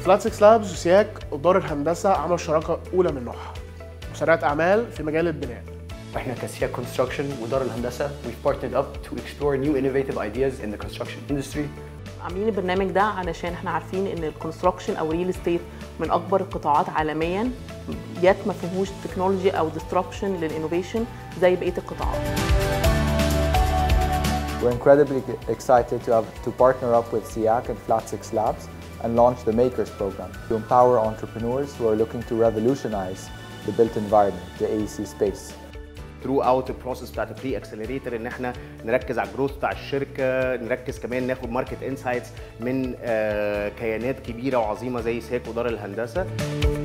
فلات 6 لابز وسياك ودار الهندسه عملوا شراكه اولى من نوعها مسرعه اعمال في مجال البناء احنا كسياك كونستراكشن ودار الهندسه we've partnered up to explore new innovative ideas in the construction industry عاملين البرنامج ده علشان احنا عارفين ان الكونستراكشن او الريل استيت من اكبر القطاعات عالميا يات ما فيهوش تكنولوجي او ديستربشن للانوفيشن زي بقيه القطاعات We're incredibly excited to have to partner up with SIAC and Flat Six Labs and launch the Makers program to empower entrepreneurs who are looking to revolutionize the built environment, the AEC space. ثرو اوت البروسيس بتاعت البري اكسلريتور ان احنا نركز على الجروث بتاع الشركه نركز كمان ناخد ماركت انسايتس من آه، كيانات كبيره وعظيمه زي سياك ودار الهندسه